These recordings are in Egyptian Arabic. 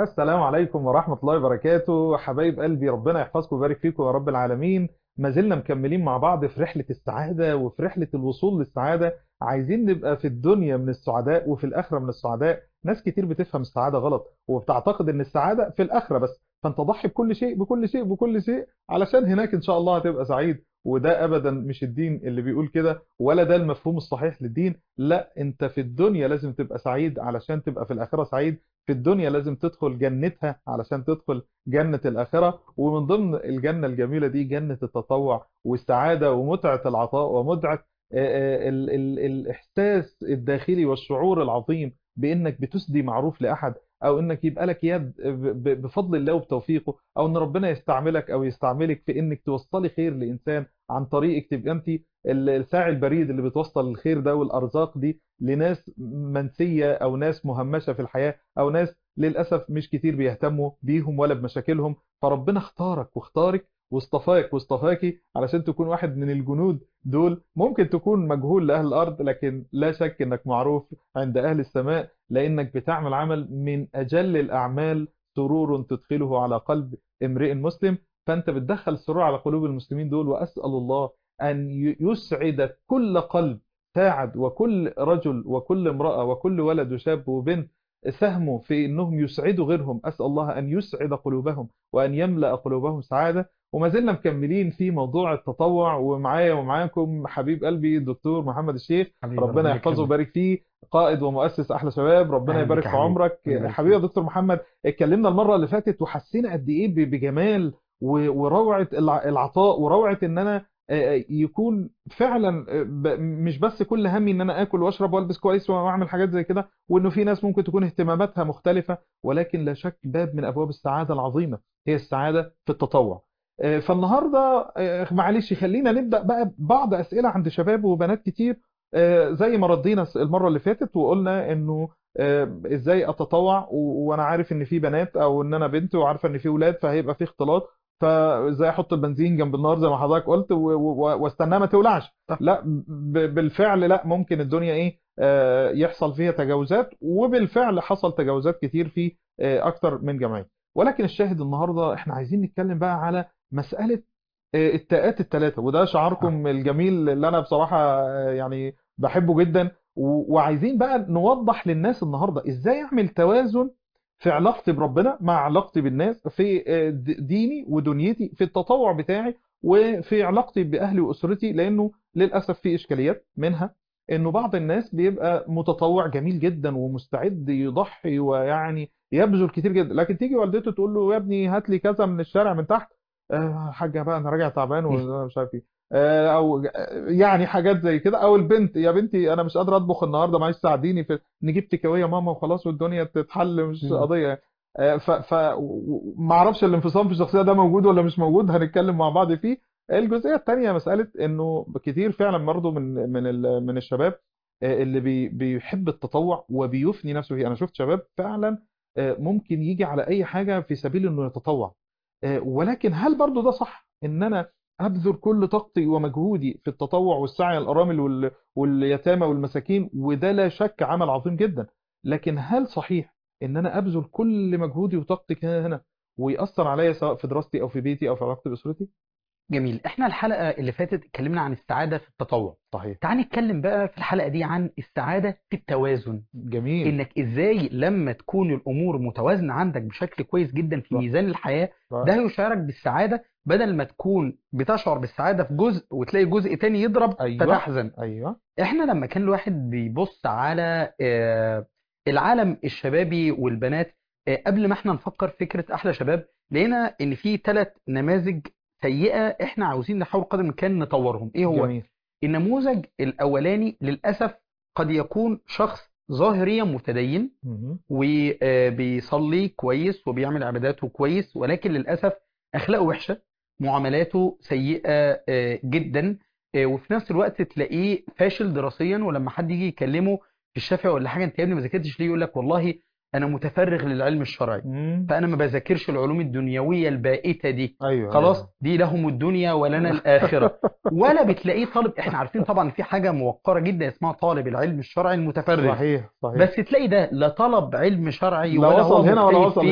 السلام عليكم ورحمة الله وبركاته حبايب قلبي ربنا يحفظكم ويبارك فيكم يا رب العالمين ما زلنا مكملين مع بعض في رحلة السعادة وفي رحلة الوصول للسعادة عايزين نبقى في الدنيا من السعداء وفي الآخرة من السعداء ناس كتير بتفهم السعادة غلط وبتعتقد ان السعادة في الآخرة بس فانت ضحي بكل شيء بكل شيء بكل شيء علشان هناك ان شاء الله هتبقى سعيد وده ابدا مش الدين اللي بيقول كده ولا ده المفهوم الصحيح للدين لا انت في الدنيا لازم تبقى سعيد علشان تبقى في الآخرة سعيد في الدنيا لازم تدخل جنتها علشان تدخل جنة الآخرة ومن ضمن الجنة الجميلة دي جنة التطوع والسعادة ومتعة العطاء ومتعة ال ال الإحساس الداخلي والشعور العظيم بإنك بتسدي معروف لأحد أو إنك يبقى لك يد بفضل الله وبتوفيقه أو إن ربنا يستعملك أو يستعملك في إنك توصلي خير لإنسان عن طريقك تبقى أنت الساعي البريد اللي بتوصل الخير ده والأرزاق دي لناس منسية أو ناس مهمشة في الحياة أو ناس للأسف مش كتير بيهتموا بيهم ولا بمشاكلهم فربنا اختارك واختارك واصطفاك واصطفاكي علشان تكون واحد من الجنود دول ممكن تكون مجهول لأهل الأرض لكن لا شك أنك معروف عند أهل السماء لأنك بتعمل عمل من أجل الأعمال سرور تدخله على قلب امرئ مسلم فأنت بتدخل السرور على قلوب المسلمين دول وأسأل الله أن يسعد كل قلب ساعد وكل رجل وكل امرأة وكل ولد وشاب وبنت سهموا في أنهم يسعدوا غيرهم أسأل الله أن يسعد قلوبهم وأن يملأ قلوبهم سعادة وما زلنا مكملين في موضوع التطوع ومعايا ومعاكم حبيب قلبي الدكتور محمد الشيخ ربنا يحفظه ويبارك فيه قائد ومؤسس احلى شباب ربنا يبارك في عمرك حبيبي يا دكتور محمد اتكلمنا المره اللي فاتت وحسينا قد ايه بجمال وروعه العطاء وروعه ان انا يكون فعلا مش بس كل همي ان انا اكل واشرب والبس كويس واعمل حاجات زي كده وانه في ناس ممكن تكون اهتماماتها مختلفه ولكن لا شك باب من ابواب السعاده العظيمه هي السعاده في التطوع فالنهارده معلش خلينا نبدا بقى بعض اسئله عند شباب وبنات كتير زي ما ردينا المره اللي فاتت وقلنا انه ازاي اتطوع وانا عارف ان في بنات او ان انا بنت وعارفه ان في ولاد فهيبقى في اختلاط فازاي احط البنزين جنب النار زي ما حضرتك قلت واستناها ما تولعش لا بالفعل لا ممكن الدنيا ايه يحصل فيها تجاوزات وبالفعل حصل تجاوزات كتير في اكتر من جمعيه ولكن الشاهد النهارده احنا عايزين نتكلم بقى على مساله التاءات الثلاثه وده شعاركم الجميل اللي انا بصراحه يعني بحبه جدا وعايزين بقى نوضح للناس النهارده ازاي اعمل توازن في علاقتي بربنا مع علاقتي بالناس في ديني ودنيتي في التطوع بتاعي وفي علاقتي بأهلي وأسرتي لأنه للأسف في إشكاليات منها أنه بعض الناس بيبقى متطوع جميل جدا ومستعد يضحي ويعني يبذل كتير جدا لكن تيجي والدته تقول له يا ابني هات لي كذا من الشارع من تحت آه حاجة بقى أنا راجع تعبان ومش عارف ايه او يعني حاجات زي كده او البنت يا بنتي انا مش قادره اطبخ النهارده معلش ساعديني في نجيب تكاويه ماما وخلاص والدنيا تتحل مش قضيه ف ف ما اعرفش الانفصام في الشخصيه ده موجود ولا مش موجود هنتكلم مع بعض فيه الجزئيه الثانيه مساله انه كتير فعلا برضه من من من الشباب اللي بي بيحب التطوع وبيفني نفسه فيه انا شفت شباب فعلا ممكن يجي على اي حاجه في سبيل انه يتطوع ولكن هل برضه ده صح ان انا أبذل كل طاقتي ومجهودي في التطوع والسعي الأرامل واليتامى والمساكين وده لا شك عمل عظيم جدا لكن هل صحيح ان انا ابذل كل مجهودي وطاقتي هنا ويأثر عليا سواء في دراستي او في بيتي او في علاقتي بأسرتي جميل احنا الحلقة اللي فاتت اتكلمنا عن السعادة في التطوع صحيح تعال نتكلم بقى في الحلقة دي عن السعادة في التوازن جميل انك ازاي لما تكون الامور متوازنة عندك بشكل كويس جدا في صح. ميزان الحياة صح. ده يشعرك بالسعادة بدل ما تكون بتشعر بالسعادة في جزء وتلاقي جزء تاني يضرب أيوة. فتحزن ايوه احنا لما كان الواحد بيبص على آه، العالم الشبابي والبنات آه، قبل ما احنا نفكر فكرة احلى شباب لقينا ان في ثلاث نماذج سيئة احنا عاوزين نحاول قدر الامكان نطورهم ايه هو جميل النموذج الاولاني للاسف قد يكون شخص ظاهريا متدين مهم. وبيصلي كويس وبيعمل عباداته كويس ولكن للاسف اخلاقه وحشه معاملاته سيئه آه، جدا آه، وفي نفس الوقت تلاقيه فاشل دراسيا ولما حد يجي يكلمه في الشافعي ولا حاجه انت يا ابني ما ذاكرتش ليه يقول لك والله انا متفرغ للعلم الشرعي مم. فانا ما بذاكرش العلوم الدنيويه البائته دي ايوه خلاص أيوة. دي لهم الدنيا ولنا الآخرة ولا بتلاقيه طالب احنا عارفين طبعا في حاجة موقرة جدا اسمها طالب العلم الشرعي المتفرغ صحيح صحيح بس تلاقي ده لا طلب علم شرعي لا ولا وصل هو هنا ولا مجتهد وصل فيه هنا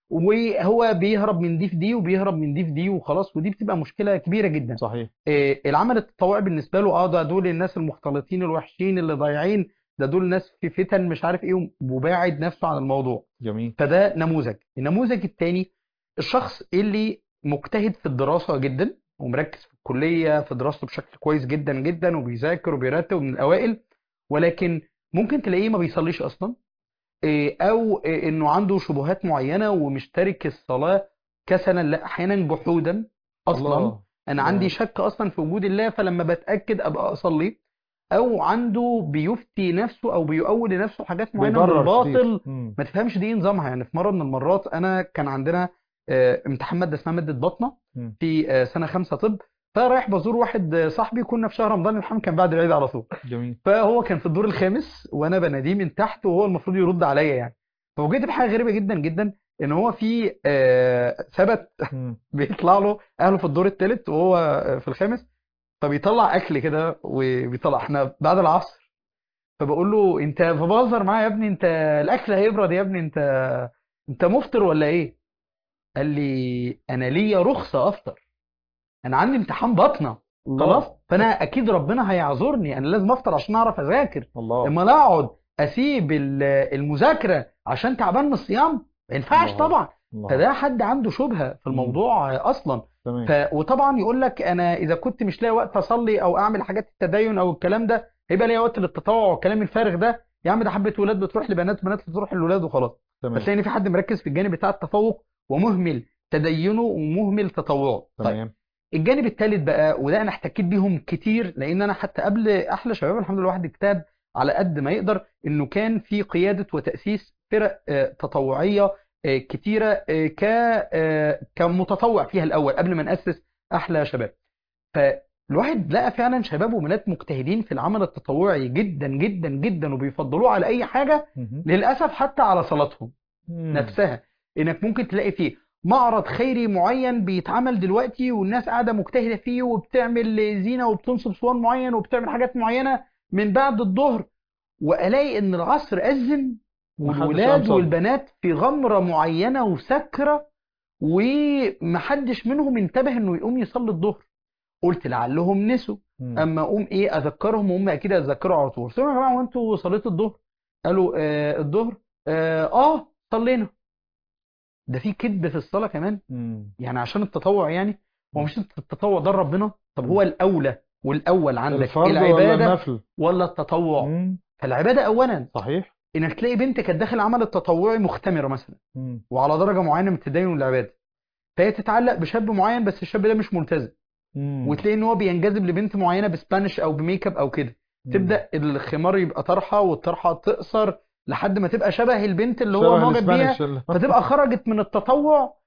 وهو بيهرب من دي في دي وبيهرب من دي في دي وخلاص ودي بتبقى مشكله كبيره جدا صحيح آه، العمل التطوعي بالنسبه له اه ده دول الناس المختلطين الوحشين اللي ضايعين ده دول ناس في فتن مش عارف ايه وباعد نفسه عن الموضوع جميل فده نموذج النموذج الثاني الشخص اللي مجتهد في الدراسة جدا ومركز في الكلية في دراسته بشكل كويس جدا جدا وبيذاكر وبيرتب من الأوائل ولكن ممكن تلاقيه ما بيصليش أصلا إيه، أو إيه، إنه عنده شبهات معينة ومش تارك الصلاة كسلا لا أحيانا جحودا أصلا الله انا الله. عندي شك اصلا في وجود الله فلما بتاكد ابقى اصلي او عنده بيفتي نفسه او بيؤول لنفسه حاجات معينه بيبرر بالباطل كتير. مم. ما تفهمش دي إيه نظامها يعني في مره من المرات انا كان عندنا آه، امتحان ماده اسمها ماده بطنه مم. في آه، سنه خمسه طب فرايح بزور واحد آه، صاحبي كنا في شهر رمضان الامتحان كان بعد العيد على طول جميل فهو كان في الدور الخامس وانا بناديه من تحت وهو المفروض يرد عليا يعني فوجئت بحاجه غريبه جدا جدا ان هو في آه، ثبت مم. بيطلع له اهله في الدور الثالث وهو في الخامس فبيطلع اكل كده وبيطلع احنا بعد العصر فبقول له انت فبهزر معاه يا ابني انت الاكل هيبرد يا ابني انت انت مفطر ولا ايه قال لي انا ليا رخصه افطر انا عندي امتحان بطنه الله. خلاص فانا اكيد ربنا هيعذرني انا لازم افطر عشان اعرف اذاكر الله اما لا اقعد اسيب ال- المذاكره عشان تعبان من الصيام ما ينفعش الله. طبعا الله. فده حد عنده شبهه في الموضوع اصلا تمام ف... وطبعا يقول لك انا اذا كنت مش لاقي وقت اصلي او اعمل حاجات التدين او الكلام ده هيبقى ليا وقت للتطوع والكلام الفارغ ده يا عم ده حبه ولاد بتروح لبنات بنات بتروح للولاد وخلاص تمام فتلاقي ان في حد مركز في الجانب بتاع التفوق ومهمل تدينه ومهمل تطوعه طيب تمام الجانب الثالث بقى وده انا احتكيت بيهم كتير لان انا حتى قبل احلى شباب الحمد لله الواحد اجتهد على قد ما يقدر انه كان في قياده وتاسيس فرق آه، تطوعيه آه، كتيره آه، ك آه، كمتطوع فيها الاول قبل ما ناسس احلى شباب فالواحد لقى فعلا شباب وبنات مجتهدين في العمل التطوعي جدا جدا جدا وبيفضلوه على اي حاجه مهم. للاسف حتى على صلاتهم مم. نفسها انك ممكن تلاقي فيه معرض خيري معين بيتعمل دلوقتي والناس قاعده مجتهده فيه وبتعمل زينه وبتنصب صوان معين وبتعمل حاجات معينه من بعد الظهر والاقي ان العصر اذن محدش والولاد قام صلى. والبنات في غمره معينه وسكره ومحدش منهم انتبه انه يقوم يصلي الظهر قلت لعلهم نسوا مم. اما اقوم ايه اذكرهم وهم اكيد هيتذكروا على طول قلت لهم يا جماعه وانتوا صليتوا الظهر قالوا آه الظهر آه, اه صلينا ده في كذب في الصلاه كمان مم. يعني عشان التطوع يعني هو مش انت التطوع ده ربنا طب هو الاولى والاول عندك الفرض ولا العباده النفل ولا التطوع مم. فالعباده اولا صحيح انك تلاقي بنت كانت داخل عمل التطوعي مختمره مثلا مم. وعلى درجه معينه من التدين والعباده فهي تتعلق بشاب معين بس الشاب ده مش ملتزم مم. وتلاقي ان هو بينجذب لبنت معينه بسبانش او بميك اب او كده مم. تبدا الخمار يبقى طرحه والطرحه تقصر لحد ما تبقى شبه البنت اللي هو شبه معجب بيها الإسبانيش اللي- فتبقى خرجت من التطوع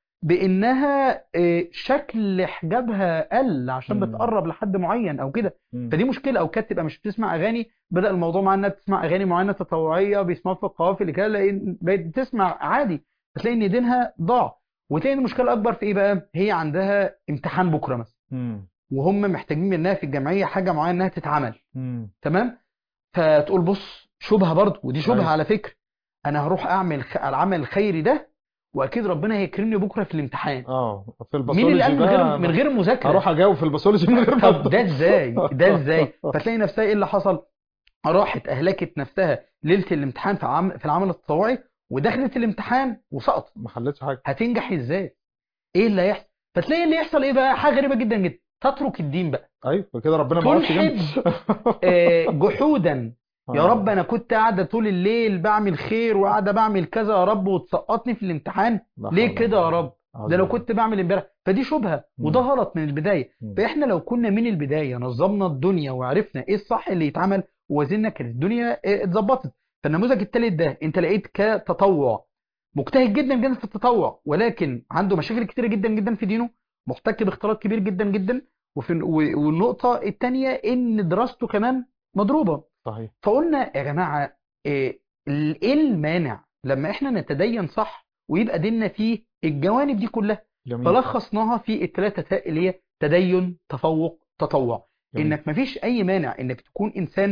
بانها آه، شكل حجابها قل عشان مم. بتقرب لحد معين او كده مم. فدي مشكله او كانت تبقى مش بتسمع اغاني بدا الموضوع معاها انها بتسمع اغاني معينه تطوعيه بيسمعوا في القوافل كده لقيت- بقت بتسمع عادي فتلاقي ان دينها ضاع وتلاقي ان المشكله الاكبر في ايه بقى هي عندها امتحان بكره مثلا مم. وهم محتاجين منها في الجمعيه حاجه معينه انها تتعمل مم. تمام فتقول بص شبهه برضه ودي شبهه أيوة. على فكره انا هروح اعمل خ... العمل الخيري ده واكيد ربنا هيكرمني بكره في الامتحان اه في مين اللي قال من الباثولوجي غير بقى من غير مذاكره هروح اجاوب في الباثولوجي من غير ما طب ده ازاي ده ازاي فتلاقي نفسها ايه اللي حصل راحت اهلكت نفسها ليله الامتحان في عم... في العمل التطوعي ودخلت الامتحان وسقطت ما حلتش حاجه هتنجح ازاي ايه اللي هيحصل فتلاقي اللي يحصل ايه بقى حاجه غريبه جدا جدا تترك الدين بقى ايوه كده ربنا ما وقفش تلحد جنبي آه، جحودا يا آه. رب انا كنت قاعده طول الليل بعمل خير وقاعده بعمل كذا يا رب وتسقطني في الامتحان لا ليه حول كده يا ولا رب قوة. ده لو عظيم. كنت بعمل امبارح فدي شبهه مم. وده غلط من البدايه مم. فاحنا لو كنا من البدايه نظمنا الدنيا وعرفنا ايه الصح اللي يتعمل ووزننا كانت الدنيا آه، اتظبطت فالنموذج الثالث ده انت لقيت كتطوع مجتهد جدا جدا في التطوع ولكن عنده مشاكل كتيره جدا جدا في دينه محتك باختلاط كبير جدا جدا وفي و- والنقطه الثانيه ان دراسته كمان مضروبه صحيح فقلنا يا جماعة إيه ال- إيه المانع لما إحنا نتدين صح ويبقى ديننا فيه الجوانب دي كلها جميل فلخصناها في الثلاثة تاء اللي هي تدين تفوق تطوع جميل. إنك مفيش أي مانع إنك تكون إنسان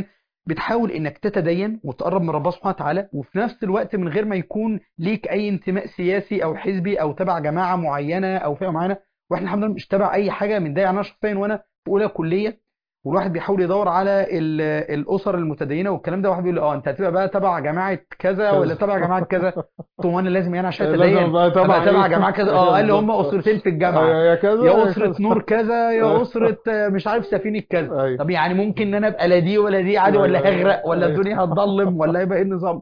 بتحاول انك تتدين وتقرب من ربنا سبحانه وتعالى وفي نفس الوقت من غير ما يكون ليك اي انتماء سياسي او حزبي او تبع جماعه معينه او فئه معينه واحنا الحمد لله مش تبع اي حاجه من ده يعني انا شخصيا وانا في اولى كليه والواحد بيحاول يدور على ال- الاسر المتدينه والكلام ده واحد بيقول لي اه انت هتبقى بقى تبع جماعه كذا ولا كذا. تبع جماعه كذا قلت له انا لازم يعني عشان لازم اتدين أبقى تبع ابقى تبع إيه؟ جماعه كذا اه قال لي هم اسرتين في الجامعه يا كذا يا اسره كذا. نور كذا يا أيوة. اسره آه، مش عارف سفينه كذا أيوة. طب يعني ممكن ان انا ابقى لا دي ولا دي عادي ولا أيوة. هغرق ولا أيوة. الدنيا هتضلم ولا يبقى ايه النظام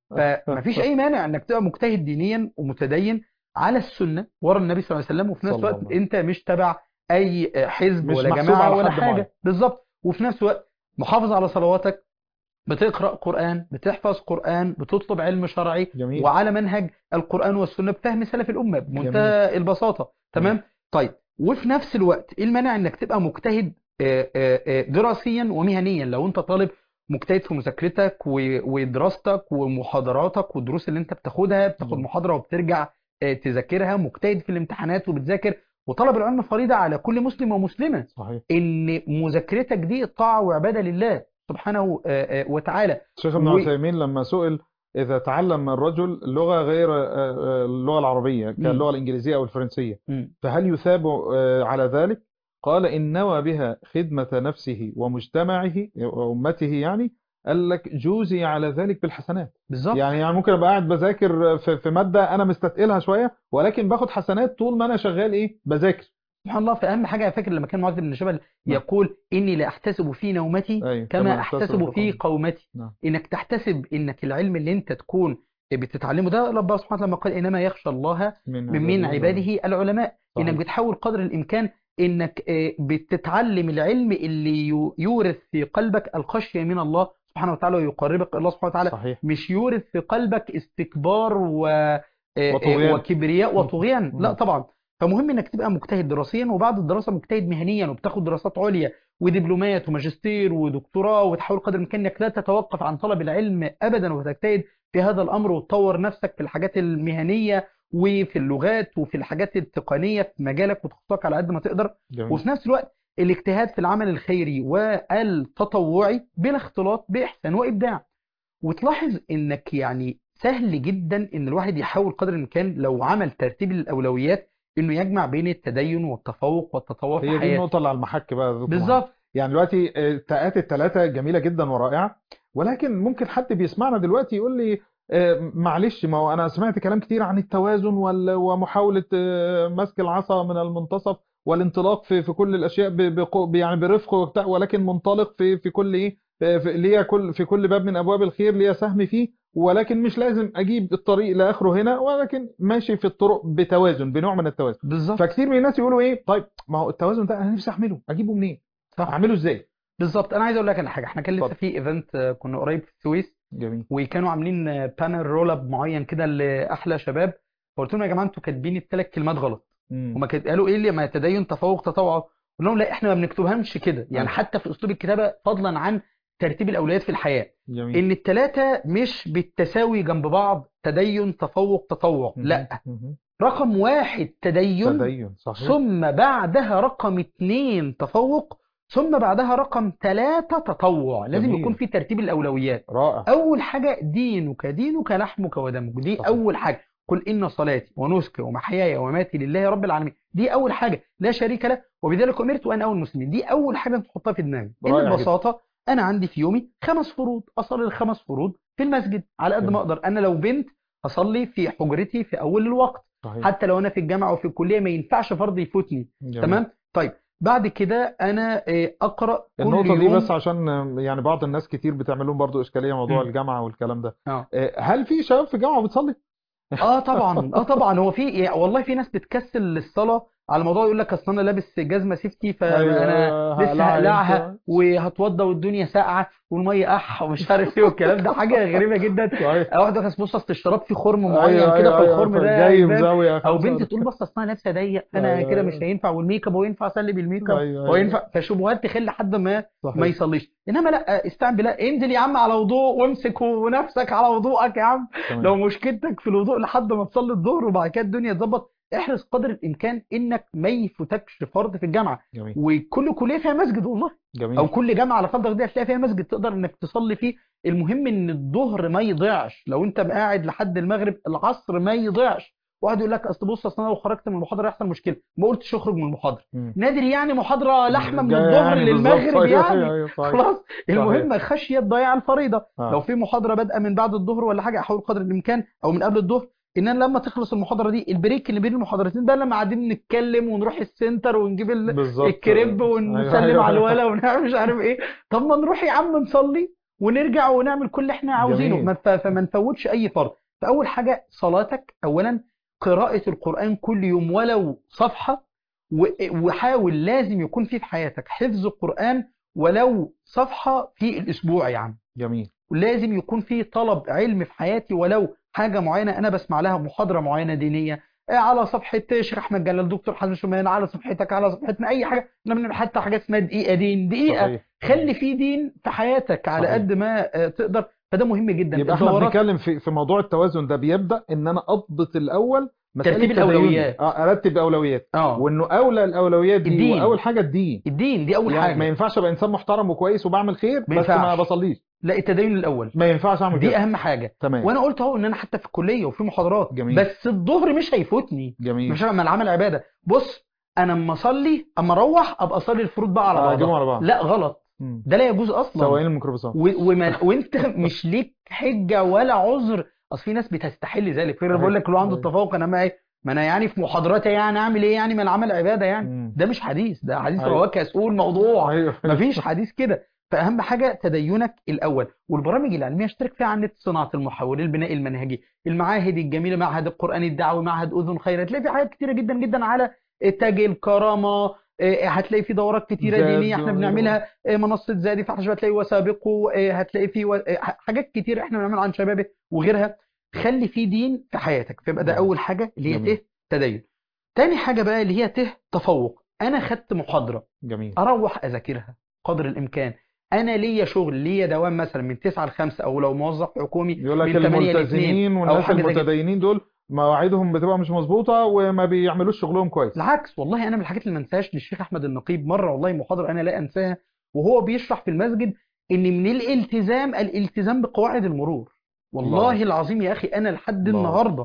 فمفيش اي مانع انك تبقى مجتهد دينيا ومتدين على السنه ورا النبي صلى الله عليه وسلم وفي نفس صلى الوقت الله عليه انت مش تبع اي حزب مش ولا محسوب جماعه على ولا حد حاجه معين. بالظبط وفي نفس الوقت محافظ على صلواتك بتقرا قران بتحفظ قران بتطلب علم شرعي جميل وعلى منهج القرآن والسنة بفهم سلف الأمة بمنتهى البساطة تمام طيب وفي نفس الوقت ايه المانع انك تبقى مجتهد آه، آه، آه، دراسيا ومهنيا لو انت طالب مجتهد في مذاكرتك و- ودراستك ومحاضراتك والدروس اللي انت بتاخدها بتاخد مم. محاضرة وبترجع آه، تذاكرها مجتهد في الامتحانات وبتذاكر وطلب العلم فريضة على كل مسلم ومسلمة صحيح ان مذاكرتك دي طاعة وعبادة لله سبحانه آه، آه، وتعالى الشيخ ابن و- عثيمين لما سئل إذا تعلم الرجل لغة غير آه، آه، اللغة العربية كاللغة الإنجليزية أو الفرنسية مم. فهل يثاب آه، على ذلك؟ قال إن نوى بها خدمة نفسه ومجتمعه وأمته يعني قال لك جوزي على ذلك بالحسنات بالظبط يعني يعني ممكن ابقى قاعد بذاكر في في ماده انا مستثقلها شويه ولكن باخد حسنات طول ما انا شغال ايه بذاكر سبحان الله فأهم حاجة أنا فاكر لما كان معاذ بن جبل يقول إني لا أحتسب في نومتي أيوة. كما أحتسب في قومتي نعم. إنك تحتسب إنك العلم اللي أنت تكون بتتعلمه ده ربنا سبحانه وتعالى لما قال إنما يخشى الله من من عباده العلماء صحيح. إنك بتحاول قدر الإمكان إنك آه، بتتعلم العلم اللي يو- يورث في قلبك الخشية من الله سبحانه وتعالى ويقربك إلى الله سبحانه وتعالى صحيح مش يورث في قلبك استكبار و... آه، آه، وطغيان. وكبرياء وطغيان لا مم. طبعا فمهم انك تبقى مجتهد دراسيا وبعد الدراسه مجتهد مهنيا وبتاخد دراسات عليا ودبلومات وماجستير ودكتوراه وتحاول قدر الامكان انك لا تتوقف عن طلب العلم ابدا وتجتهد في هذا الامر وتطور نفسك في الحاجات المهنيه وفي اللغات وفي الحاجات التقنيه في مجالك وتخصصك على قد ما تقدر جميل وفي نفس الوقت الاجتهاد في العمل الخيري والتطوعي بلا اختلاط باحسان وابداع وتلاحظ انك يعني سهل جدا ان الواحد يحاول قدر الامكان لو عمل ترتيب الاولويات انه يجمع بين التدين والتفوق والتطوع في هي دي حياته النقطه اللي على المحك بقى يا دكتور محمد. بالظبط يعني دلوقتي آه، التاءات الثلاثه جميله جدا ورائعه ولكن ممكن حد بيسمعنا دلوقتي يقول لي آه، معلش ما هو انا سمعت كلام كتير عن التوازن وال- ومحاوله آه، مسك العصا من المنتصف والانطلاق في في كل الاشياء ب- بقو- يعني برفق وبتاع ولكن منطلق في في كل ايه آه، في ليا كل في كل باب من ابواب الخير ليا سهم فيه ولكن مش لازم اجيب الطريق لاخره هنا ولكن ماشي في الطرق بتوازن بنوع من التوازن بالظبط فكتير من الناس يقولوا ايه طيب ما هو التوازن ده انا نفسي اعمله اجيبه منين صح اعمله ازاي بالظبط انا عايز اقول لك على حاجه احنا كان لسه اتفضل. في ايفنت آه، كنا قريب في السويس جميل وكانوا عاملين بانل رول اب معين كده لاحلى شباب فقلت لهم يا جماعه انتوا كاتبين الثلاث كلمات غلط مم. هما كانت قالوا ايه اللي ما تدين تفوق تطوع قلنا لهم لا احنا ما بنكتبهمش كده يعني أيوة. حتى في اسلوب الكتابه فضلا عن ترتيب الاولويات في الحياه جميل ان الثلاثه مش بالتساوي جنب بعض تدين تفوق تطوع مهم. لا مهم. رقم واحد تدين تدين صحيح ثم بعدها رقم اتنين تفوق ثم بعدها رقم ثلاثة تطوع لازم جميل. يكون في ترتيب الأولويات رائع أول حاجة دينك دينك لحمك ودمك دي صحيح. أول حاجة قل إن صلاتي ونسكي ومحياي ومماتي لله رب العالمين دي أول حاجة لا شريك له وبذلك أمرت وأنا أول مسلمين دي أول حاجة أنت تحطها في دماغك إن رائع جدا. ببساطة أنا عندي في يومي خمس فروض أصلي الخمس فروض في المسجد على قد جميل. ما أقدر أنا لو بنت أصلي في حجرتي في أول الوقت صحيح حتى لو أنا في الجامعة وفي الكلية ما ينفعش فرض يفوتني جميل. تمام طيب بعد كده انا آه، اقرا كل النقطة دي يوم بس عشان آه، يعني بعض الناس كتير بتعمل لهم برضو إشكالية موضوع مم. الجامعة والكلام ده اه آه، هل في شباب في الجامعة بتصلي؟ اه طبعا اه طبعا هو في يعني والله في ناس بتكسل للصلاه على الموضوع يقول لك اصل انا لابس جزمه سيفتي فانا أيوة، لسه هقلعها هقلعها إمتى؟ وهتوضى والدنيا ساقعه والميه اح ومش عارف ايه والكلام ده حاجه غريبه جدا صحيح واحد يقول لك بص اصل الشراب فيه خرم معين أيوة كده أيوة فالخرم أيوة ده جاي يبان. بزاوية او بنت 45. تقول بص اصل انا لابسه ضيق فانا أيوة، كده أيوة. مش هينفع والميك اب وينفع اسلي بالميك اب أيوة، أيوة. وينفع فشبهات تخلي لحد ما ما صحيح يصليش انما لا استعن بالله انزل يا عم على وضوء وامسك نفسك على وضوءك يا عم تمام. لو مشكلتك في الوضوء لحد ما تصلي الظهر وبعد كده الدنيا تظبط احرص قدر الامكان انك ما يفوتكش فرض في الجامعه جميل وكل كليه فيها مسجد والله او جميل كل جامعه على قدر دي هتلاقي فيها مسجد تقدر انك تصلي فيه المهم ان الظهر ما يضيعش لو انت قاعد لحد المغرب العصر ما يضيعش واحد يقول لك اصل بص اصل انا لو خرجت من المحاضره هيحصل مشكله ما قلتش اخرج من المحاضره مم. نادر يعني محاضره لحمه من جاي الظهر يعني بالظبط. للمغرب أيوه، يعني أيوه، أيوه، صحيح. خلاص المهم خشيه ضياع الفريضه آه. لو في محاضره بادئه من بعد الظهر ولا حاجه احاول قدر الامكان او من قبل الظهر ان انا لما تخلص المحاضره دي البريك اللي بين المحاضرتين ده لما قاعدين نتكلم ونروح السنتر ونجيب ال... بالظبط الكريب أيوه، ونسلم أيوه. على الولا ونعمل مش عارف ايه طب ما نروح يا عم نصلي ونرجع ونعمل كل اللي احنا عاوزينه جميل. ما ف- فما نفوتش اي فرض فاول حاجه صلاتك اولا قراءه القران كل يوم ولو صفحه و- وحاول لازم يكون في في حياتك حفظ القران ولو صفحه في الاسبوع يعني جميل ولازم يكون في طلب علم في حياتي ولو حاجة معينة أنا بسمع لها محاضرة معينة دينية آه، على صفحة شيخ أحمد جلال دكتور حازم شومان على صفحتك على صفحتنا أي حاجة احنا بنعمل حتى حاجة اسمها دقيقة دين دقيقة صحيح. خلي في دين في حياتك على صحيح. قد ما آه، تقدر فده مهم جدا يبقى احنا الدورات- بنتكلم في في موضوع التوازن ده بيبدأ ان انا اضبط الاول مسألة ترتيب تديني. الأولويات. اه ارتب اولويات اه وانه اولى الاولويات دي الدين. واول حاجه الدين الدين دي أول يعني ما حاجة ينفعش ابقى انسان محترم وكويس وبعمل خير ما بس ما ينفعش. بصليش لا التدين الأول ما ينفعش اعمل دي كده أهم حاجة تمام وأنا قلت أهو إن أنا حتى في الكلية وفي محاضرات جميل. بس الظهر مش هيفوتني جميل مش ما العمل عبادة بص أنا أما أصلي أما أروح أبقى أصلي الفروض بقى على آه، بعضها جمعوا على بعض لا غلط مم. ده لا يجوز اصلا سواقين الميكروباصات و... وما... وانت مش ليك حجه ولا عذر اصل في ناس بتستحل ذلك فكره بقول لك لو عنده أيوة. التفوق انا ما ايه ما انا يعني في محاضراتي يعني اعمل ايه يعني ما العمل عباده يعني مم. ده مش حديث ده حديث أيوة. رواك يسؤول موضوع ايوه مفيش حديث كده فاهم حاجه تدينك الاول والبرامج العلميه اشترك فيها على النت صناعه المحاور البناء المنهجي المعاهد الجميله معهد القران الدعوي معهد اذن خير هتلاقي في حاجات كتيره جدا جدا على تاج الكرامه آه، هتلاقي في دورات كتيره زاد دينيه احنا و- بنعملها آه، منصه زادي فحش هتلاقي وسابقه آه، هتلاقي في و... آه، حاجات كتير احنا بنعملها عن شبابه وغيرها خلي في دين في حياتك فيبقى ده جميل. اول حاجه اللي هي جميل. ته تدين تاني حاجه بقى اللي هي ته تفوق انا خدت محاضره جميل اروح اذاكرها قدر الامكان انا ليا شغل ليا دوام مثلا من 9 ل 5 او لو موظف حكومي يقول لك من 8 ل 2 الملتزمين او والناس حاجه زي كده المتدينين دول مواعيدهم بتبقى مش مظبوطه وما بيعملوش شغلهم كويس بالعكس والله انا من الحاجات اللي ما انساهاش للشيخ احمد النقيب مره والله محاضره انا لا انساها وهو بيشرح في المسجد ان من الالتزام الالتزام بقواعد المرور والله الله. العظيم يا اخي انا لحد الله. النهارده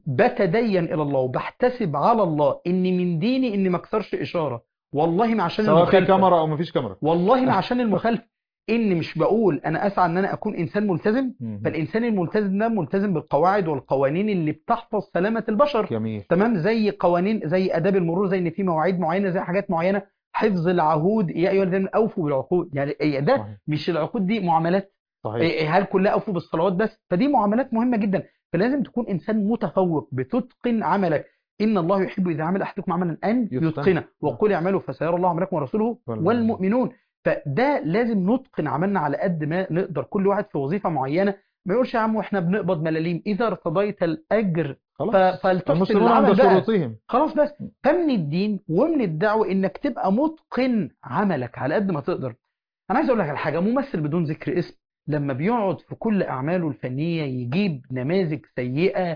بتدين الى الله وبحتسب على الله ان من ديني اني ما اكسرش اشاره والله ما عشان سواء في المخالفه كاميرا او ما فيش كاميرا والله ما عشان المخالفه ان مش بقول انا اسعى ان انا اكون انسان ملتزم مم. فالانسان الملتزم ده ملتزم بالقواعد والقوانين اللي بتحفظ سلامه البشر جميل تمام زي قوانين زي اداب المرور زي ان في مواعيد معينه زي حاجات معينه حفظ العهود يا ايها الذين آمنوا اوفوا بالعقود يعني إيه ده صحيح. مش العقود دي معاملات صحيح إيه هل كلها اوفوا بالصلوات بس فدي معاملات مهمه جدا فلازم تكون انسان متفوق بتتقن عملك ان الله يحب اذا عمل احدكم عملا ان يتقنه. يتقنه وقل اعملوا فسيرى الله عملكم ورسوله والمؤمنون. والمؤمنون فده لازم نتقن عملنا على قد ما نقدر كل واحد في وظيفه معينه ما يقولش يا عم واحنا بنقبض ملاليم اذا ارتضيت الاجر خلاص ف- فلتحسن المسلمون العمل عند بقى. شروطهم خلاص بس فمن الدين ومن الدعوه انك تبقى متقن عملك على قد ما تقدر انا عايز اقول لك على حاجه ممثل بدون ذكر اسم لما بيقعد في كل اعماله الفنيه يجيب نماذج سيئه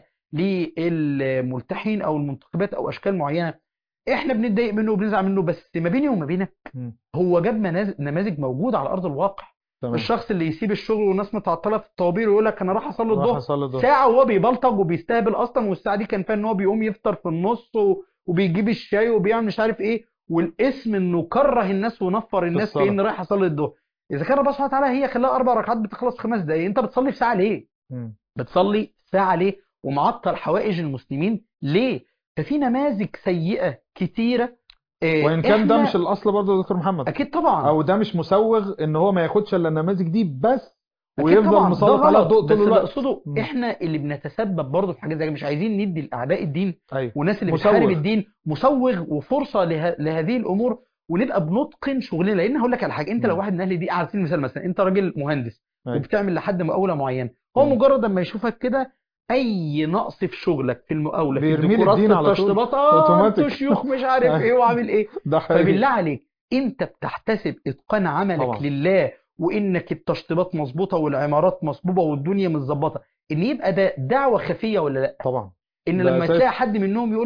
للملتحين او المنتخبات او اشكال معينه احنا بنتضايق منه وبنزعل منه بس ما بيني وما بينك مم. هو جاب مناز- نماذج موجوده على ارض الواقع تمام الشخص اللي يسيب الشغل والناس متعطله في الطوابير ويقول لك انا راح اصلي راح الظهر أصلي الظهر. ساعة وهو بيبلطج وبيستهبل أصلا والساعة دي كان فيها إن هو بيقوم يفطر في النص و... وبيجيب الشاي وبيعمل مش عارف إيه والاسم إنه كره الناس ونفر الناس في الصلاة. إن رايح أصلي الظهر إذا كان ربنا سبحانه وتعالى هي خلاها أربع ركعات بتخلص خمس دقايق أنت بتصلي في ساعة ليه؟ مم. بتصلي ساعة ليه؟ ومعطل حوائج المسلمين ليه؟ ففي نماذج سيئة كتيرة آه، وان كان ده إحنا- مش الاصل برضه يا دكتور محمد أكيد طبعا او ده مش مسوغ ان هو ما ياخدش الا النماذج دي بس أكيد ويفضل طبعا، ده مسلط على غلط. الضوء بس طول اللي الوقت اقصده مم. احنا اللي بنتسبب برضه في حاجات زي كده مش عايزين ندي لاعداء الدين ايوه والناس اللي مسوغ. بتحارب الدين مسوغ وفرصه له... لهذه الامور ونبقى بنتقن شغلنا لان هقول لك على حاجه انت لو نعم. واحد من اهل دي على سبيل المثال مثلا انت راجل مهندس أيوة. وبتعمل لحد مقاوله معينه هو مم. مجرد اما يشوفك كده اي نقص في شغلك في المقاوله في بيرمي لي الديكورات الدين في على طول. التشطيبات اه أوتوماتيك. انتوا شيوخ مش عارف ايه وعامل ايه ده حقيقي فبالله عليك انت بتحتسب اتقان عملك طبعا. لله وانك التشطيبات مظبوطه والعمارات مظبوطه والدنيا متظبطه ان يبقى ده دعوه خفيه ولا لا طبعا ان ده لما أساس. تلاقي حد منهم يقول لك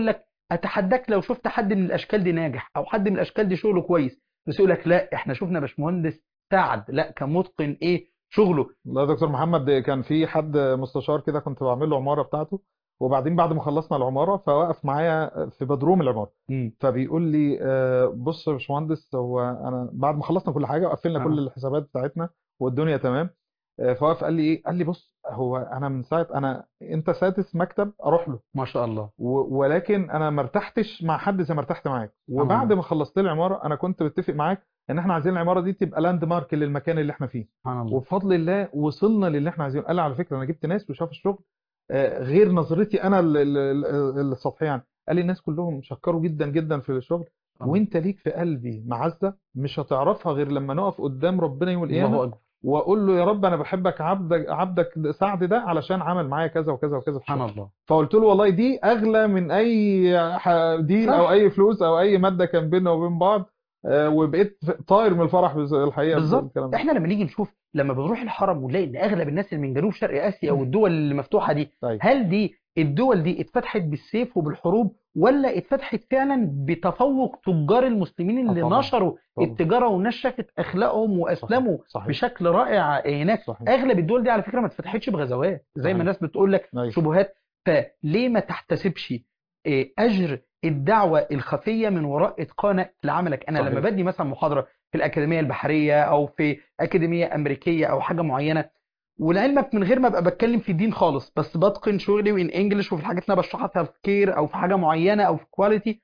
اتحداك لو شفت حد من الاشكال دي ناجح او حد من الاشكال دي شغله كويس بس يقول لك لا احنا شفنا باشمهندس سعد لا كان متقن ايه شغله لا يا دكتور محمد كان في حد مستشار كده كنت بعمل له عمارة بتاعته وبعدين بعد ما خلصنا العمارة فوقف معايا في بدروم العمارة مم. فبيقول لي آه، بص يا باشمهندس هو انا بعد ما خلصنا كل حاجة وقفلنا آه. كل الحسابات بتاعتنا والدنيا تمام آه، فوقف قال لي ايه قال لي بص هو انا من ساعة انا انت سادس مكتب اروح له ما شاء الله و- ولكن انا ما ارتحتش مع حد زي ما ارتحت معاك وبعد الله. ما خلصت لي العمارة انا كنت متفق معاك ان احنا عايزين العمارة دي تبقى لاند مارك للمكان اللي احنا فيه سبحان الله وبفضل الله وصلنا للي احنا عايزينه قال لي على فكره انا جبت ناس وشاف الشغل آه، غير نظرتي انا ال- ال- ال- السطحيه يعني قال لي الناس كلهم شكروا جدا جدا في الشغل وانت ليك في قلبي معزه مش هتعرفها غير لما نقف قدام ربنا يوم الله القيامه اكبر واقول له يا رب انا بحبك عبدك عبدك سعد ده علشان عمل معايا كذا وكذا وكذا في سبحان الشغل الله فقلت له والله دي اغلى من اي ح- دين صح. او اي فلوس او اي ماده كان بيننا وبين بعض آه، وبقيت طاير من الفرح بس- الحقيقه بالظبط بالكلام ده. احنا لما نيجي نشوف لما بنروح الحرم ونلاقي ان اغلب الناس اللي من جنوب شرق اسيا والدول اللي مفتوحه دي طيب. هل دي الدول دي اتفتحت بالسيف وبالحروب ولا اتفتحت فعلا بتفوق تجار المسلمين اللي آه طبعاً. نشروا طبعاً. التجاره والناس شافت اخلاقهم واسلموا صحيح بشكل رائع هناك صحيح اغلب الدول دي على فكره ما اتفتحتش بغزوات زي صحيح. ما الناس بتقول لك أيوة. شبهات فليه ما تحتسبش إيه، اجر الدعوه الخفيه من وراء اتقانك لعملك انا صحيح. لما بدي مثلا محاضره في الاكاديميه البحريه او في اكاديميه امريكيه او حاجه معينه ولعلمك من غير ما ابقى بتكلم في الدين خالص بس بتقن شغلي وان انجلش وفي الحاجات اللي انا بشرحها في هيلث كير او في حاجه معينه او في كواليتي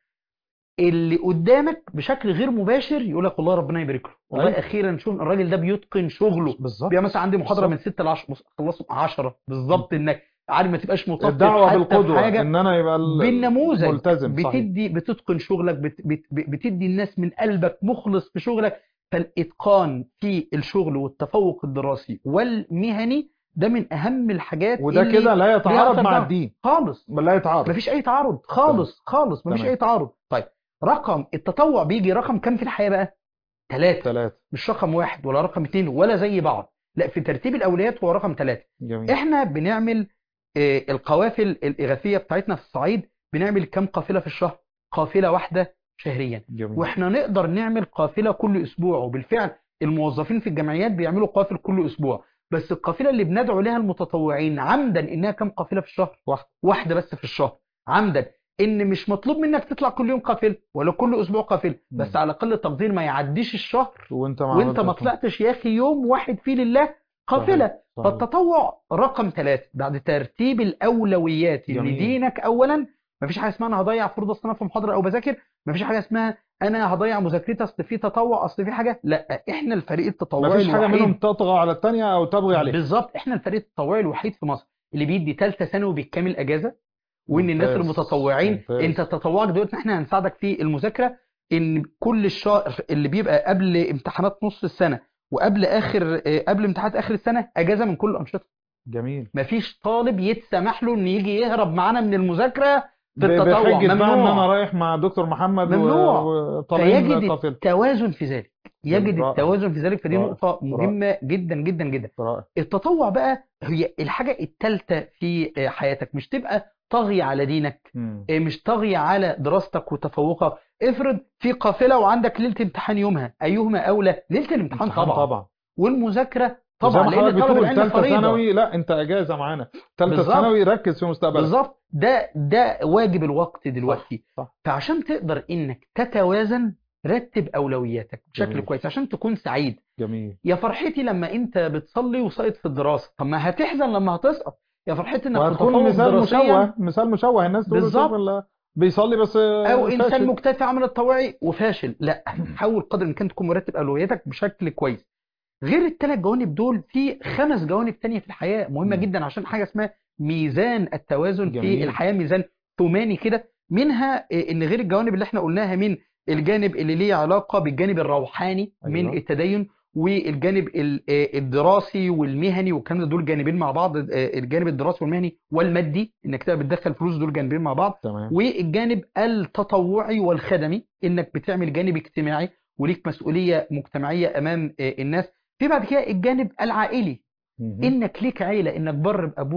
اللي قدامك بشكل غير مباشر يقول لك والله ربنا يبارك له والله أيوة. اخيرا شوف الراجل ده بيتقن شغله بالظبط بيبقى مثلا عندي محاضره من بالظبط. 6 ل 10 خلصوا 10 بالظبط انك عارف ما تبقاش مطفل الدعوة حتى في بالقدوة حاجه ان انا يبقى ال- بالنموذج ملتزم صحيح بتدي بتتقن شغلك بت بت بتدي الناس من قلبك مخلص في شغلك فالاتقان في الشغل والتفوق الدراسي والمهني ده من اهم الحاجات وده اللي كده لا يتعارض بيأثر مع ده. الدين خالص بل لا يتعارض مفيش اي تعارض خالص خالص مفيش تمام. اي تعارض طيب رقم التطوع بيجي رقم كام في الحياه بقى ثلاثة ثلاثة مش رقم واحد ولا رقم اتنين ولا زي بعض لا في ترتيب الاولويات هو رقم ثلاثة جميل احنا بنعمل آه، القوافل الإغاثية بتاعتنا في الصعيد بنعمل كام قافلة في الشهر قافلة واحدة شهريا جميل واحنا نقدر نعمل قافلة كل اسبوع وبالفعل الموظفين في الجمعيات بيعملوا قوافل كل اسبوع بس القافلة اللي بندعو لها المتطوعين عمدا انها كام قافلة في الشهر واحدة. واحدة بس في الشهر عمدا ان مش مطلوب منك تطلع كل يوم قافلة ولا كل اسبوع قافلة بس مم. على الاقل التقدير ما يعديش الشهر وانت ما وانت ما عملتش- طلعتش يا اخي يوم واحد فيه لله قافلة صحيح. فالتطوع رقم ثلاثة بعد ترتيب الأولويات اللي جميل. دينك أولا مفيش حاجة اسمها أنا هضيع فروض أصل أنا في محاضرة أو بذاكر مفيش حاجة اسمها أنا هضيع مذاكرتي أصل في تطوع أصل في حاجة لا إحنا الفريق التطوعي ما فيش حاجة الوحيد منهم تطغى على الثانية او تبغي عليها بالظبط إحنا الفريق التطوعي الوحيد في مصر اللي بيدي ثالثة ثانوي بالكامل أجازة وإن الناس ممتاز. المتطوعين ممتاز. أنت تطوعك دلوقتي إحنا هنساعدك في المذاكرة إن كل الشهر اللي بيبقى قبل امتحانات نص السنة وقبل آخر آه، قبل امتحانات آخر السنة أجازة من كل الأنشطة جميل مفيش طالب يتسمح له ان يجي يهرب معانا من المذاكره في ب- التطوع بحجة بقى ان انا ممنوع رايح مع دكتور محمد و- ممنوع. وطالعين فيجد قافلة التوازن في ذلك يجد رائع. التوازن في ذلك فدي رائع. نقطه مهمه جدا جدا جدا رائع التطوع بقى هي الحاجه الثالثه في حياتك مش تبقى طاغي على دينك مم. مش طاغي على دراستك وتفوقك افرض في قافله وعندك ليله امتحان يومها ايهما اولى ليله الامتحان امتحان طبعا طبعا والمذاكره زي طبعا ما لان حضرتك طالب بتقول العلم ثالثة فريضه ثانوي لا انت اجازة معانا ثالثة بالظبط. ثانوي ركز في مستقبلك بالظبط ده ده واجب الوقت دلوقتي صح. فعشان تقدر انك تتوازن رتب اولوياتك بشكل جميل. كويس عشان تكون سعيد جميل يا فرحتي لما انت بتصلي وساقط في الدراسه طب ما هتحزن لما هتسقط يا فرحتي انك وهتكون تتفوق مثال دراسيا مشوه مثال مشوه الناس تقول بالظبط. شوف ال- بيصلي بس او انسان فاشل. مجتهد في عمل التطوعي وفاشل لا حاول قدر الامكان تكون مرتب اولوياتك بشكل كويس غير الثلاث جوانب دول في خمس جوانب تانية في الحياه مهمه مم. جدا عشان حاجه اسمها ميزان التوازن في جميل. الحياه ميزان ثماني كده منها إيه، ان غير الجوانب اللي احنا قلناها من الجانب اللي ليه علاقه بالجانب الروحاني من أيوة. التدين والجانب ال- آه، الدراسي والمهني والكلام ده دول جانبين مع بعض آه، الجانب الدراسي والمهني والمادي انك تبقى بتدخل فلوس دول جانبين مع بعض تمام والجانب التطوعي والخدمي انك بتعمل جانب اجتماعي وليك مسؤولية مجتمعية امام آه، الناس في بعد كده الجانب العائلي مهم. انك ليك عيلة انك بر بابوك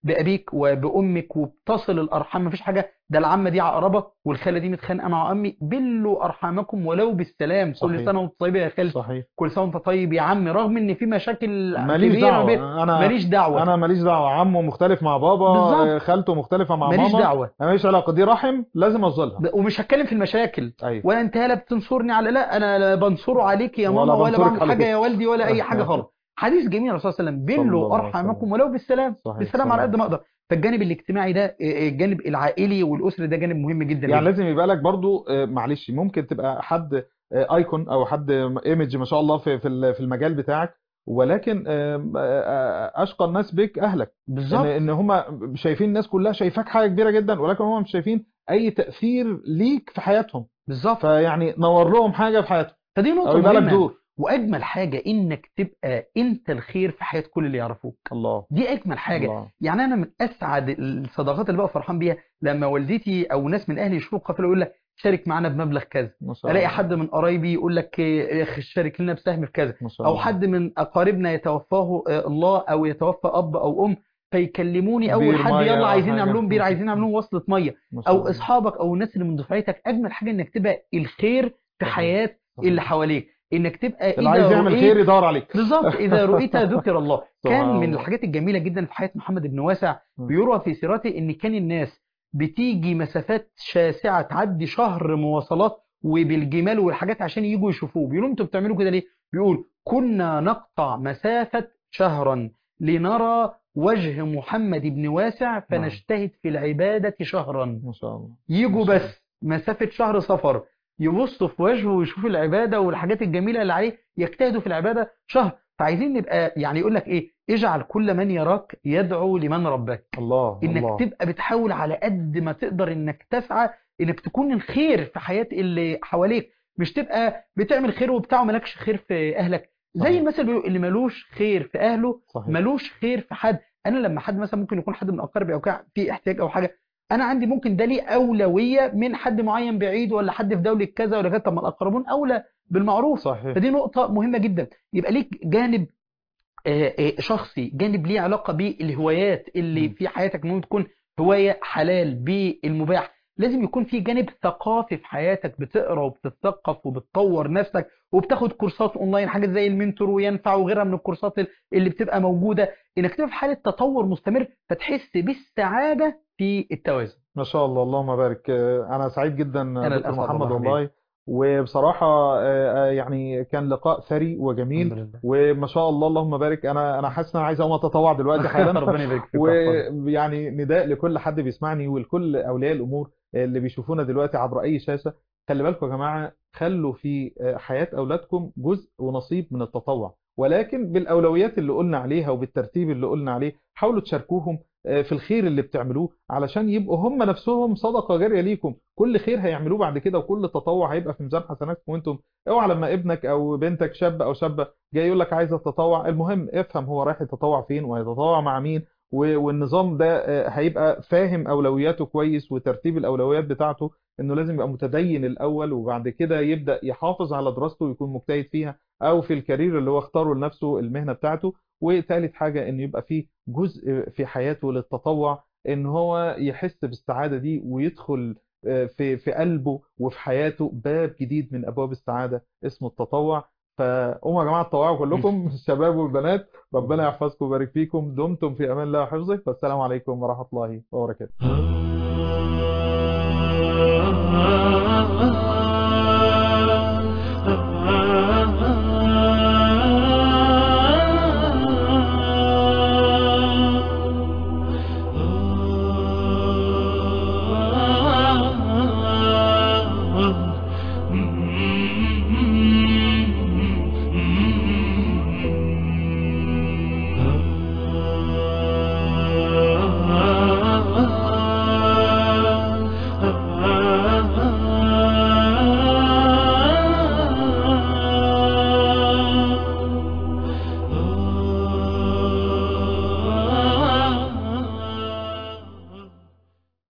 بأبيك وبأمك وبتصل الأرحام مفيش حاجة ده العمة دي عقربة والخالة دي متخانقة مع أمي بلوا أرحامكم ولو بالسلام كل صحيح. سنة وأنت طيب يا خالتي صحيح كل سنة وأنت طيب يا عم رغم إن في مشاكل ماليش كبيرة ما بين- دعوة انا ماليش دعوة انا ماليش دعوة عمه مختلف مع بابا بالظبط. آه، خالته مختلفة مع ماليش ماما دعوة انا ماليش علاقة دي رحم لازم اوصلها ب- ومش هتكلم في المشاكل ايوه ولا انت لا بتنصرني على لا انا لا بنصره عليك يا ولا ماما ولا بنصرك بعمل عليك. حاجه يا والدي ولا اي حاجه خالص حديث جميل الرسول صلى الله عليه وسلم صلى بلوا الله عليه ارحامكم وسلم. ولو بالسلام صحيح بالسلام على صحيح. قد ما اقدر فالجانب الاجتماعي ده آه، الجانب العائلي والاسري ده جانب مهم جدا يعني جدا. لازم يبقى لك برضو آه، معلش ممكن تبقى حد ايكون او حد ايمج ما شاء الله في في ال- في المجال بتاعك ولكن آه، آه، اشقى الناس بك اهلك ان بالظبط ان هم شايفين الناس كلها شايفاك حاجه كبيره جدا ولكن هم مش شايفين اي تاثير ليك في حياتهم بالظبط فيعني نور لهم حاجه في حياتهم فدي او نقطه يبقى لك مهمه دور واجمل حاجه انك تبقى انت الخير في حياه كل اللي يعرفوك الله دي اجمل حاجه الله يعني انا من اسعد الصداقات اللي بقى فرحان بيها لما والدتي او ناس من اهلي يشوفوا قافله يقول لك شارك معانا بمبلغ كذا ما شاء الاقي الله حد من قرايبي يقول لك إيه، يا اخي شارك لنا بسهم في كذا ما شاء او الله حد من اقاربنا يتوفاه آه، الله او يتوفى اب او ام فيكلموني اول بير حد مية يلا أو عايزين حاجة. نعمل لهم بير عايزين نعمل لهم وصله ميه ما شاء او الله. اصحابك او الناس اللي من دفعتك اجمل حاجه انك تبقى الخير في صحيح. حياه صحيح. اللي حواليك انك تبقى اللي اذا عايز يعمل رؤيت- خير يدور عليك بالظبط اذا رؤيت ذكر الله سبحان كان من الله. الحاجات الجميله جدا في حياه محمد بن واسع م. بيروى في سيرته ان كان الناس بتيجي مسافات شاسعه تعدي شهر مواصلات وبالجمال والحاجات عشان يجوا يشوفوه بيقولوا انتوا بتعملوا كده ليه بيقول كنا نقطع مسافه شهرا لنرى وجه محمد بن واسع فنجتهد في العباده شهرا ما شاء الله يجوا ما شاء بس مسافة شهر سفر يبصوا في وجهه ويشوفوا العبادة والحاجات الجميلة اللي عليه يجتهدوا في العبادة شهر فعايزين نبقى يعني يقول لك ايه اجعل كل من يراك يدعو لمن ربك الله انك الله تبقى بتحاول على قد ما تقدر انك تسعى انك تكون الخير في حياة اللي حواليك مش تبقى بتعمل خير وبتاع مالكش خير في اهلك زي صحيح. المثل بيقول اللي ملوش خير في اهله صحيح ملوش خير في حد انا لما حد مثلا ممكن يكون حد من اقاربي او كده في احتياج او حاجه انا عندي ممكن ده ليه اولويه من حد معين بعيد ولا حد في دوله كذا ولا كذا طب ما الاقربون اولى بالمعروف صحيح فدي نقطه مهمه جدا يبقى ليك جانب آه، آه، شخصي جانب ليه علاقه بالهوايات اللي م. في حياتك ممكن تكون هوايه حلال بالمباح لازم يكون في جانب ثقافي في حياتك بتقرا وبتتثقف وبتطور نفسك وبتاخد كورسات اونلاين حاجات زي المنتور وينفع وغيرها من الكورسات اللي بتبقى موجوده انك تبقى في حاله تطور مستمر فتحس بالسعاده في التوازن ما شاء الله اللهم بارك آه، انا سعيد جدا أنا دكتور الأسعد محمد والله والله وبصراحة آه، آه، يعني كان لقاء ثري وجميل الحمد لله وما شاء الله اللهم بارك انا انا حاسس ان انا عايز اقوم اتطوع دلوقتي حالا ربنا يبارك فيك يا أخوان. ويعني نداء لكل حد بيسمعني ولكل اولياء الامور اللي بيشوفونا دلوقتي عبر اي شاشة خلي بالكم يا جماعة خلوا في آه، حياة اولادكم جزء ونصيب من التطوع ولكن بالاولويات اللي قلنا عليها وبالترتيب اللي قلنا عليه حاولوا تشاركوهم آه، في الخير اللي بتعملوه علشان يبقوا هم نفسهم صدقة جارية ليكم كل خير هيعملوه بعد كده وكل تطوع هيبقى في ميزان حسناتكم وانتم اوعى لما ابنك او بنتك شاب او شابة جاي يقول لك عايز اتطوع المهم افهم هو رايح يتطوع فين وهيتطوع مع مين و- والنظام ده آه، هيبقى فاهم اولوياته كويس وترتيب الاولويات بتاعته انه لازم يبقى متدين الاول وبعد كده يبدأ يحافظ على دراسته ويكون مجتهد فيها او في الكارير اللي هو اختاره لنفسه المهنة بتاعته وثالث حاجة انه يبقى فيه جزء في حياته للتطوع ان هو يحس بالسعادة دي ويدخل آه، في في قلبه وفي حياته باب جديد من ابواب السعادة اسمه التطوع فقوموا يا جماعة تطوعوا كلكم الشباب والبنات ربنا يحفظكم ويبارك فيكم دمتم في امان الله وحفظه والسلام عليكم ورحمة الله وبركاته